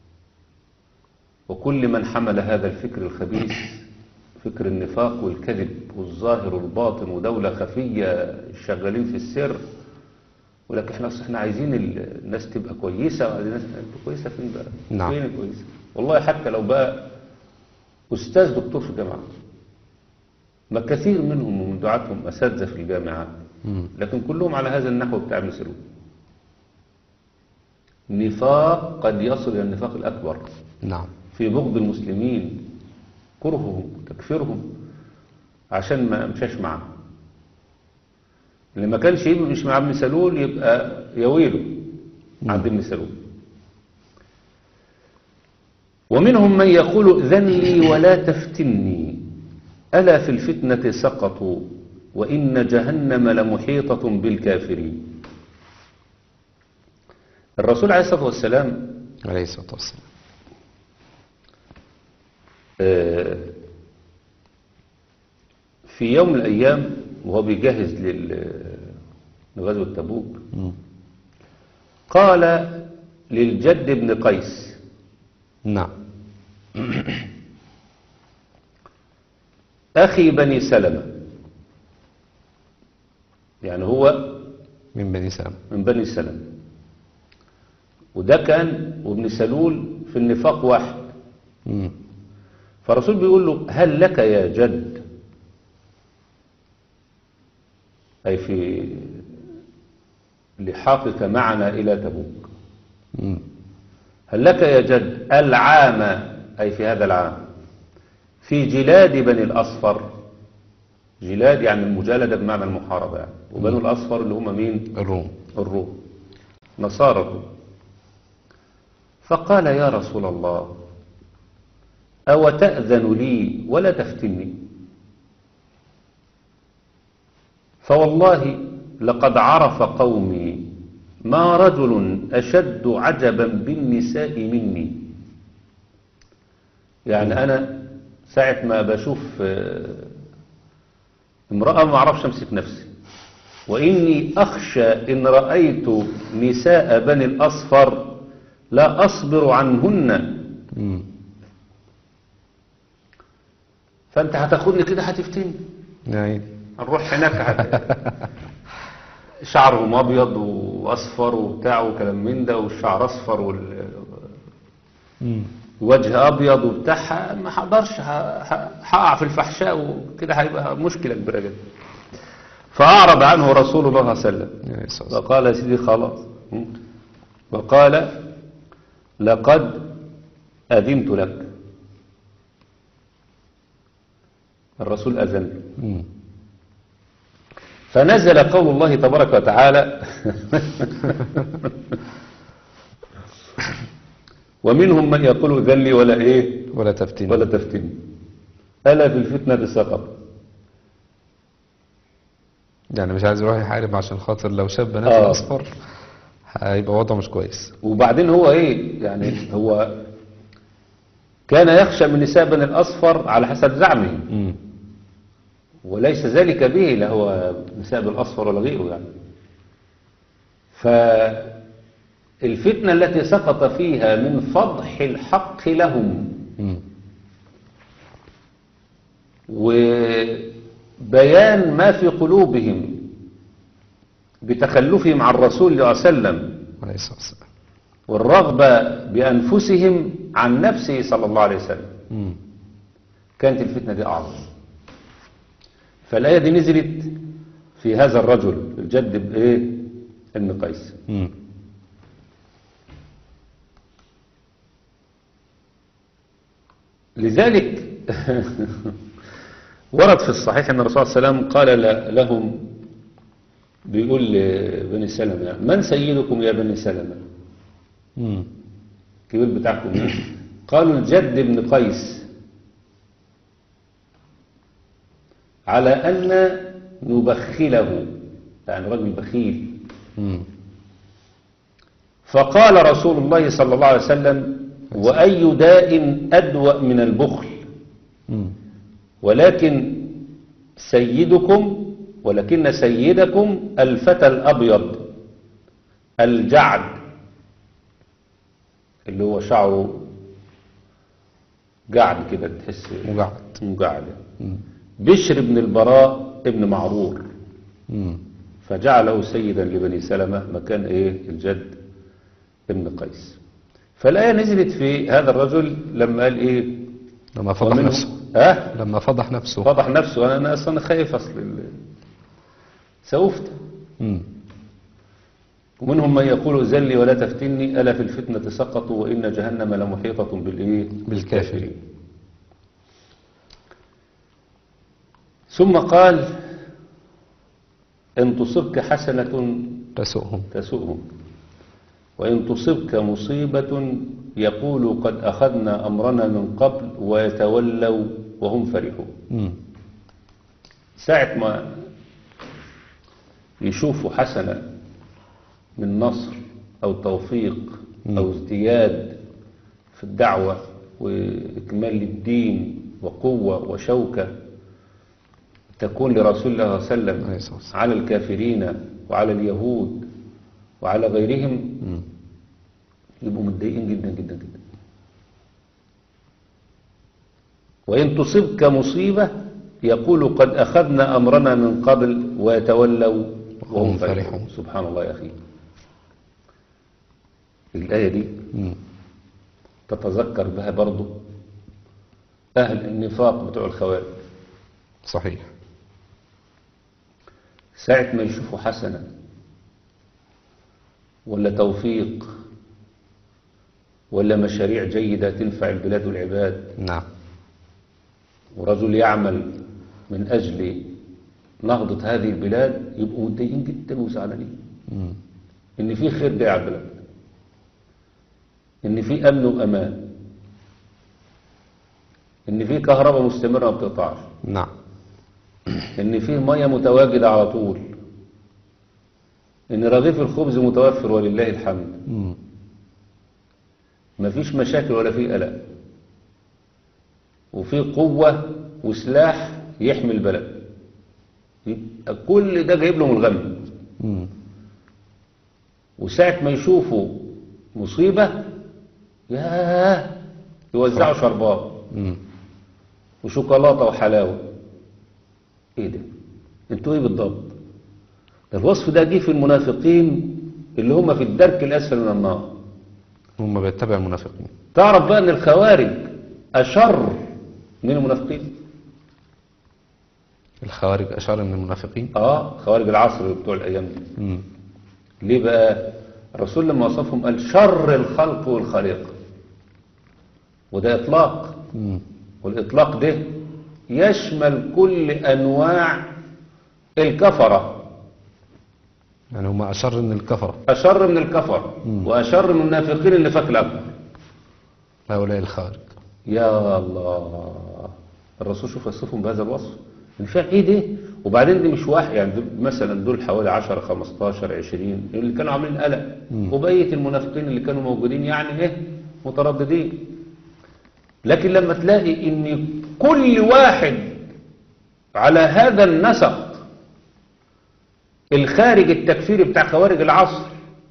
وكل من حمل هذا الفكر الخبيث فكر النفاق والكذب والظاهر والباطن ودولة خفية شغالين في السر ولكن احنا اصل احنا عايزين ال- الناس تبقى كويسة وعايزين الناس تبقى كويسة فين بقى؟ نعم. فين كويسة؟ والله حتى لو بقى أستاذ دكتور في الجامعة ما كثير منهم ومن دعاتهم أساتذة في الجامعات مم. لكن كلهم على هذا النحو بتاع ابن سلول نفاق قد يصل إلى النفاق الأكبر نعم في بغض المسلمين كرههم تكفيرهم عشان ما مشاش معه اللي ما كانش يبقى مش مع ابن سلول يبقى يويله عبد ابن سلول ومنهم من يقول ذن لي ولا تفتني ألا في الفتنة سقطوا وإن جهنم لمحيطة بالكافرين الرسول عليه الصلاة والسلام عليه الصلاة والسلام آه، في يوم من الأيام وهو بيجهز لل- لغزوة تبوك مم. قال للجد بن قيس نعم أخي بني سلمة يعني هو من بني سلمة من بني سلمة وده كان وابن سلول في النفاق واحد مم. فالرسول بيقول له هل لك يا جد أي في لحاقك معنا إلى تبوك مم. هل لك يا جد العام أي في هذا العام في جلاد بني الأصفر جلاد يعني المجالدة بمعنى المحاربة يعني وبنو الأصفر اللي هم مين الروم الروم نصارى الروم فقال يا رسول الله أو تأذن لي ولا تفتني فوالله لقد عرف قومي ما رجل أشد عجبا بالنساء مني يعني أنا ساعة ما بشوف آه، امرأة ما أعرفش أمسك نفسي وإني أخشى إن رأيت نساء بني الأصفر لا أصبر عنهن مم. فأنت هتاخدني كده هتفتني يعني هنروح هناك هت... شعرهم أبيض وأصفر وبتاع وكلام من ده والشعر أصفر وال... مم. وجه أبيض وبتاع ه- ما هقدرش ه- ه- هقع في الفحشاء وكده هيبقى مشكلة كبيرة جدا فأعرض عنه رسول الله صلى الله عليه وسلم عليه الصلاة والسلام. وقال يا سيدي خلاص م? وقال لقد أذنت لك الرسول أذن له. مم. فنزل قول الله تبارك وتعالى ومنهم من يقول ذن لي ولا ايه ولا تفتني ولا تفتني ألا في الفتنة سقط يعني مش عايز يروح يحارب عشان خاطر لو شاب بنات آه. اصفر هيبقى وضعه مش كويس وبعدين هو ايه يعني هو كان يخشى من نساء بني الأصفر على حسب زعمه مم. وليس ذلك به لا هو نساء بالأصفر ولا غيره يعني فالفتنة التي سقط فيها من فضح الحق لهم مم. وبيان ما في قلوبهم بتخلفهم عن الرسول صلى الله عليه وسلم عليه الصلاة والسلام والرغبة بأنفسهم عن نفسه صلى الله عليه وسلم مم. كانت الفتنة دي أعظم فالآية دي نزلت في هذا الرجل الجد بإيه ابن قيس مم. لذلك ورد في الصحيح أن الرسول صلى الله عليه وسلم قال ل- لهم بيقول لبني سلمة من سيدكم يا بني سلمة مم. الكبير بتاعكم مين قالوا الجد بن قيس على أن نبخله يعني رجل بخيل مم. فقال رسول الله صلى الله عليه وسلم وأي داء أدوأ من البخل مم. ولكن سيدكم ولكن سيدكم الفتى الأبيض الجعد اللي هو شعره جعد كده تحس مجعد مجعد مم. بشر بن البراء ابن معرور مم. فجعله سيدا لبني سلمة مكان ايه الجد ابن قيس فالآية نزلت في هذا الرجل لما قال ايه لما فضح ومنهم- نفسه ها لما فضح نفسه فضح نفسه انا اصلا خايف اصل ال- سوفت مم. ومنهم من يقول زلي ولا تفتني ألا في الفتنة سقطوا وإن جهنم لمحيطة بالإيه؟ بالكافرين ثم قال إن تصبك حسنة تسؤهم تسؤهم وإن تصبك مصيبة يقولوا قد أخذنا أمرنا من قبل ويتولوا وهم فرحون مم. ساعة ما يشوفوا حسنة من نصر أو توفيق أو ازدياد في الدعوة وإكمال الدين وقوة وشوكة تكون لرسول الله عليه صلى الله عليه الصلاة وسلم والسلام. على الكافرين وعلى اليهود وعلى غيرهم مم. يبقوا متضايقين جدا جدا جدا وإن تصبك مصيبة يقول قد أخذنا أمرنا من قبل ويتولوا وهم وهم فرحون فرحون. سبحان الله يا أخي الآية دي مم. تتذكر بها برضو أهل النفاق بتوع الخوارج صحيح ساعة ما يشوفوا حسنة ولا توفيق ولا مشاريع جيدة تنفع البلاد والعباد نعم ورجل يعمل من أجل نهضة هذه البلاد يبقوا متضايقين جدا وزعلانين مم. إن في خير جاي على البلد إن في أمن وأمان إن في كهرباء مستمرة ما بتقطعش نعم إن في مية متواجدة على طول إن رغيف الخبز متوفر ولله الحمد مم. مفيش مشاكل ولا في قلق وفي قوة وسلاح يحمي البلد يبقى كل ده جايب لهم الغم مم. وساعة ما يشوفوا مصيبة ياه يوزعوا شربات مم. وشوكولاتة وحلاوة ايه ده انتوا ايه بالضبط ده الوصف ده جه في المنافقين اللي هم في الدرك الاسفل من النار هم بيتبع المنافقين تعرف بقى ان الخوارج اشر من المنافقين الخوارج أشار من المنافقين اه خوارج العصر بتوع الايام دي مم. ليه بقى الرسول لما وصفهم قال شر الخلق والخليقه وده اطلاق مم. والاطلاق ده يشمل كل انواع الكفره يعني هم أشر من الكفرة اشر من الكفر واشر من المنافقين النفاق الاكبر هؤلاء الخوارج يا الله الرسول شوف يصفهم بهذا الوصف النفاق ايه ده وبعدين دي مش واحد يعني دول مثلا دول حوالي 10 15 20 اللي كانوا عاملين قلق وبقيه المنافقين اللي كانوا موجودين يعني ايه مترددين لكن لما تلاقي ان كل واحد على هذا النسق الخارج التكفيري بتاع خوارج العصر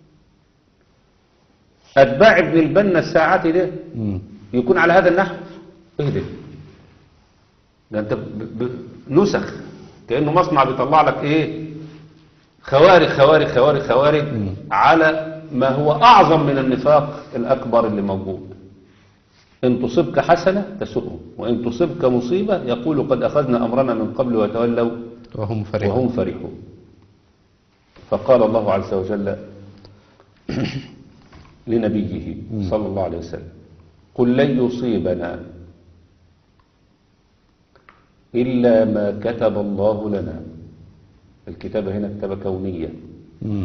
اتباع ابن البنا الساعاتي ده مم. يكون على هذا النحو ايه ده ده انت ب... ب... نسخ كانه مصنع بيطلع لك ايه خوارج خوارج خوارج خوارج على ما هو اعظم من النفاق الاكبر اللي موجود ان تصبك حسنه تسؤهم وان تصبك مصيبه يقول قد اخذنا امرنا من قبل وتولوا وهم فرحون وهم فرحون فقال الله عز وجل لنبيه صلى الله عليه وسلم قل لن يصيبنا إلا ما كتب الله لنا الكتابة هنا كتابة كونية مم.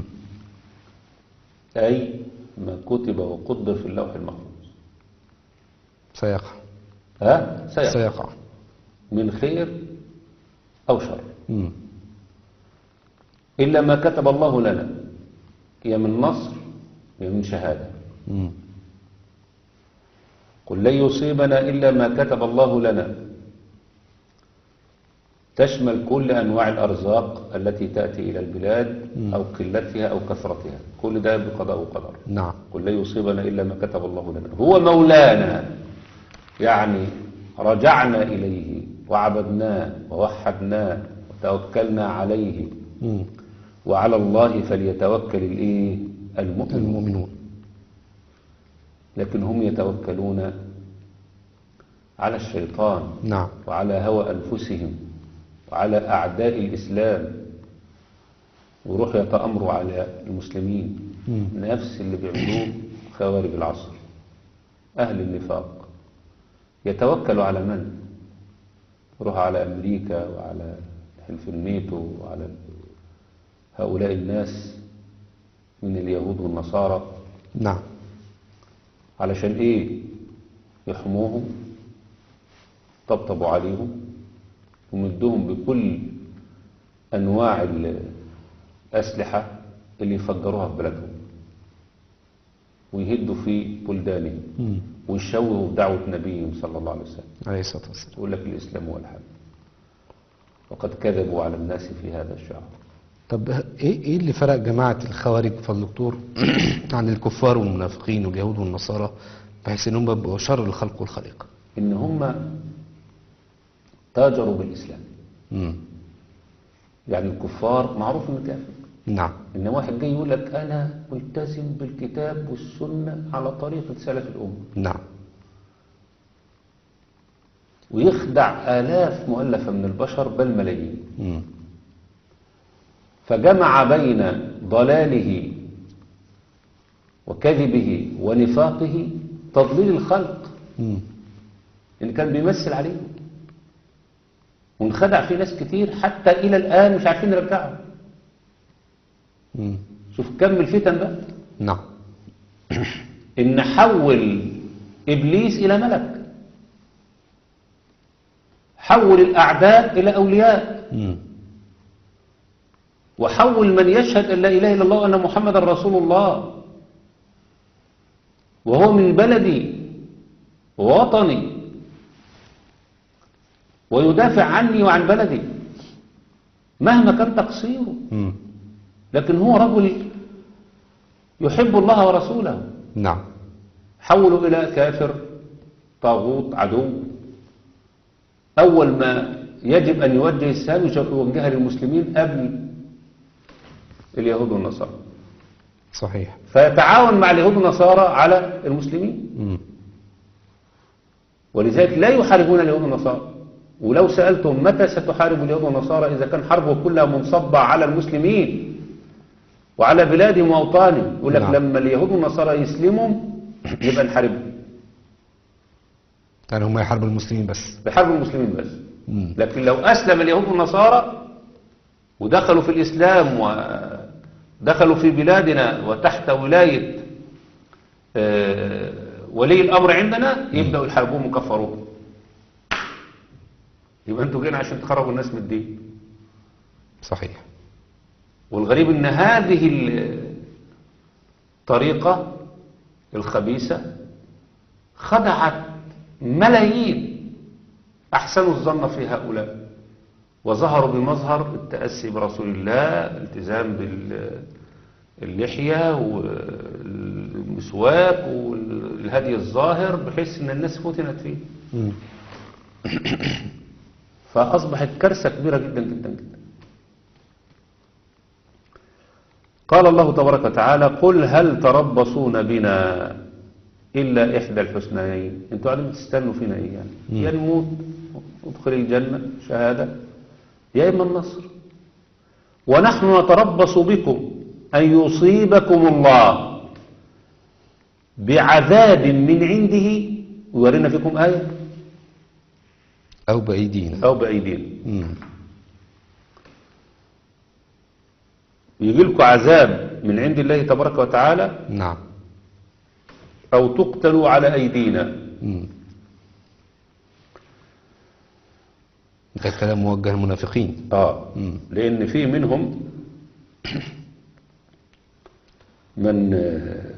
أي ما كتب وقدر في اللوح المحفوظ سيقع ها سيقع سيقع من خير أو شر مم. إلا ما كتب الله لنا يا من نصر يا من شهادة مم. قل لن يصيبنا إلا ما كتب الله لنا تشمل كل أنواع الأرزاق التي تأتي إلى البلاد أو قلتها أو كثرتها كل ده بقضاء وقدر نعم قل لن يصيبنا إلا ما كتب الله لنا هو مولانا يعني رجعنا إليه وعبدناه ووحدناه وتوكلنا عليه مم. وعلى الله فليتوكل الإيه المؤمن المؤمنون لكن هم يتوكلون على الشيطان نعم وعلى هوى أنفسهم وعلى أعداء الإسلام ويروح يتأمروا على المسلمين نفس اللي بيعملوه خوارج العصر أهل النفاق يتوكلوا على من؟ يروح على أمريكا وعلى حلف الناتو وعلى هؤلاء الناس من اليهود والنصارى نعم علشان ايه يحموهم طبطبوا عليهم ومدوهم بكل انواع الاسلحه اللي يفجروها في بلادهم ويهدوا في بلدانهم مم. ويشوهوا بدعوه نبيهم صلى الله عليه وسلم عليه الصلاة والسلام يقول لك الاسلام هو الحل وقد كذبوا على الناس في هذا الشهر طب ايه ايه اللي فرق جماعة الخوارج فضل الدكتور عن الكفار والمنافقين واليهود والنصارى بحيث انهم بيبقوا شر الخلق والخليقة ان هم تاجروا بالاسلام مم. يعني الكفار معروف انه كافر نعم ان واحد جاي يقول لك انا ملتزم بالكتاب والسنه على طريقه سلف الامه نعم ويخدع الاف مؤلفه من البشر بل ملايين مم. فجمع بين ضلاله وكذبه ونفاقه تضليل الخلق مم. ان كان بيمثل عليهم وانخدع فيه ناس كتير حتى الى الان مش عارفين يرجعوا مم. شوف كم الفتن بقى نعم ان حول ابليس الى ملك حول الاعداء الى اولياء مم. وحول من يشهد ان لا اله الا الله وان محمدا رسول الله وهو من بلدي ووطني ويدافع عني وعن بلدي مهما كان تقصيره مم. لكن هو رجل يحب الله ورسوله نعم حولوا إلى كافر طاغوت عدو أول ما يجب أن يوجه السهام يوجهها للمسلمين قبل اليهود والنصارى صحيح فيتعاون مع اليهود والنصارى على المسلمين مم. ولذلك لا يحاربون اليهود والنصارى ولو سألتم متى ستحارب اليهود والنصارى إذا كان حربه كلها منصبة على المسلمين وعلى بلادهم وأوطانهم يقول لك نعم. لما اليهود والنصارى يسلموا يبقى نحاربهم يعني هم يحاربوا المسلمين بس بحرب المسلمين بس مم. لكن لو أسلم اليهود والنصارى ودخلوا في الإسلام ودخلوا في بلادنا وتحت ولاية آه، ولي الأمر عندنا يبدأوا يحاربوهم ويكفروهم يبقى انتوا جايين عشان تخرجوا الناس من الدين صحيح والغريب ان هذه الطريقة الخبيثة خدعت ملايين احسنوا الظن في هؤلاء وظهروا بمظهر التأسي برسول الله الالتزام باللحية والمسواك والهدي الظاهر بحيث ان الناس فتنت فيه مم. فأصبحت كارثة كبيرة جدا جدا جدا قال الله تبارك وتعالى قل هل تربصون بنا إلا إحدى الحسنيين انتوا قاعدين بتستنوا فينا إيه يعني يا نموت ندخل الجنة شهادة يا إما النصر ونحن نتربص بكم أن يصيبكم الله بعذاب من عنده ويورينا فيكم آية أو بأيدينا أو بأيدينا مم. يجي لكم عذاب من عند الله تبارك وتعالى نعم أو تقتلوا على أيدينا مم. ده كلام موجه للمنافقين آه مم. لأن في منهم من آه،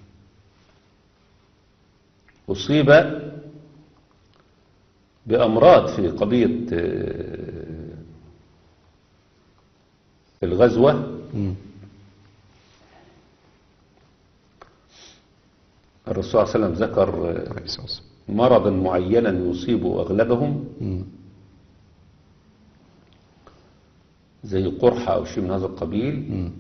أصيب بأمراض في قضية آه، الغزوة مم. الرسول صلى الله عليه وسلم ذكر آه، عليه الصلاة والسلام. مرضا معينا يصيب أغلبهم مم. زي قرحة أو شيء من هذا القبيل مم.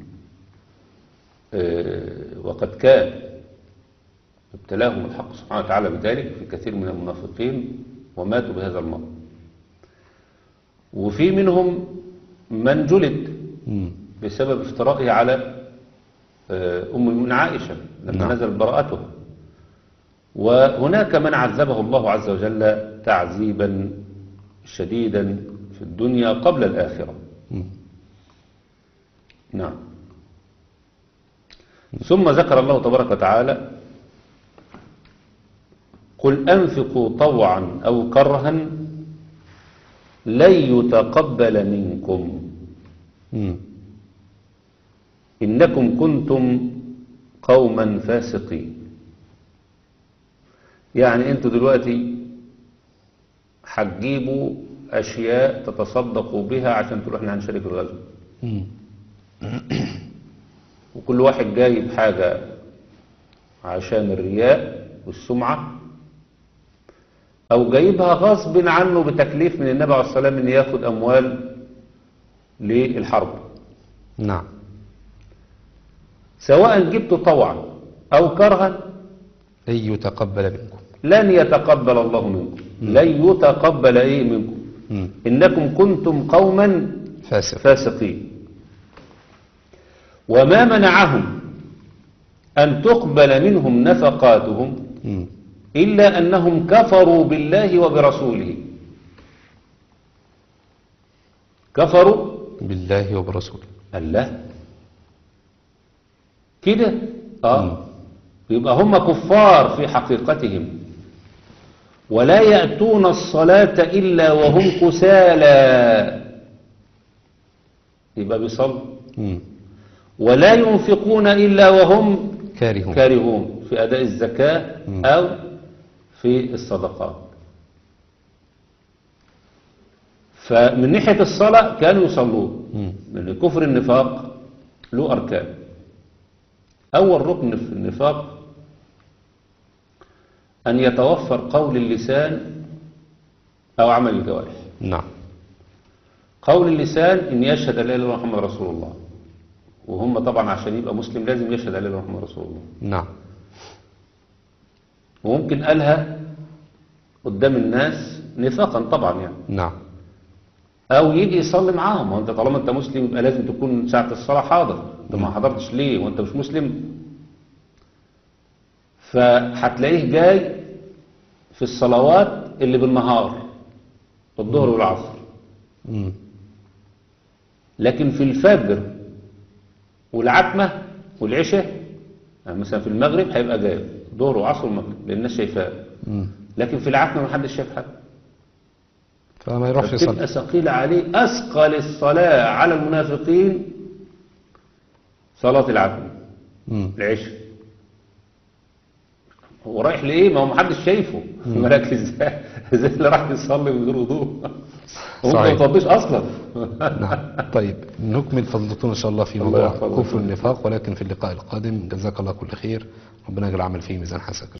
آه، وقد كان ابتلاهم الحق سبحانه وتعالى بذلك في كثير من المنافقين وماتوا بهذا المرض وفي منهم من جلد مم. بسبب افترائه على آه، أم المؤمنين عائشة لما نعم. نزل براءتها وهناك من عذبه الله عز وجل تعذيبا شديدا في الدنيا قبل الآخرة مم. نعم ثم ذكر الله تبارك وتعالى قل أنفقوا طوعا أو كرها لن يتقبل منكم مم. إنكم كنتم قوما فاسقين يعني انتوا دلوقتي هتجيبوا أشياء تتصدقوا بها عشان تروح احنا هنشارك الغزو مم. وكل واحد جايب حاجة عشان الرياء والسمعة أو جايبها غصب عنه بتكليف من النبي عليه الصلاة والسلام إن ياخد أموال للحرب نعم سواء جبته طوعا أو كرها أن يتقبل منكم لن يتقبل الله منكم لن يتقبل إيه منكم مم. إنكم كنتم قوما فاسق فاسقين وما منعهم أن تقبل منهم نفقاتهم مم. إلا أنهم كفروا بالله وبرسوله كفروا بالله وبرسوله الله كده آه يبقى هم كفار في حقيقتهم ولا يأتون الصلاة إلا وهم كسالى يبقى بيصلوا مم. ولا ينفقون إلا وهم كارهون كارهون في أداء الزكاة مم. أو في الصدقات فمن ناحية الصلاة كانوا يصلون مم. لأن كفر النفاق له أركان أول ركن في النفاق أن يتوفر قول اللسان أو عمل الجوارح نعم قول اللسان إن يشهد أن لا إله إلا الله محمد رسول الله وهم طبعا عشان يبقى مسلم لازم يشهد أن لا إله إلا الله محمد رسول الله نعم وممكن قالها قدام الناس نفاقا طبعا يعني نعم او يجي يصلي معاهم وانت طالما انت مسلم يبقى لازم تكون ساعة الصلاة حاضر انت ما حضرتش ليه وانت مش مسلم فهتلاقيه جاي في الصلوات اللي بالنهار الظهر والعصر مم. لكن في الفجر والعتمة والعشاء يعني مثلا في المغرب هيبقى جاي ظهر وعصر ومغرب لان الناس شايفاه مم. لكن في العتمة ما حدش شايف حد فما يروحش فبتبقى يصلي ثقيلة عليه أثقل الصلاة على المنافقين صلاة العتمة مم. العشاء هو رايح لإيه ما هو محدش شايفه مركز ازاي زي اللي راح يصلي من غير وضوء هو صحيح. ما يطبش أصلا نعم طيب نكمل فضلتنا إن شاء الله في الله موضوع يحفظك. كفر النفاق ولكن في اللقاء القادم جزاك الله كل خير ربنا يجعل العمل فيه ميزان حسنك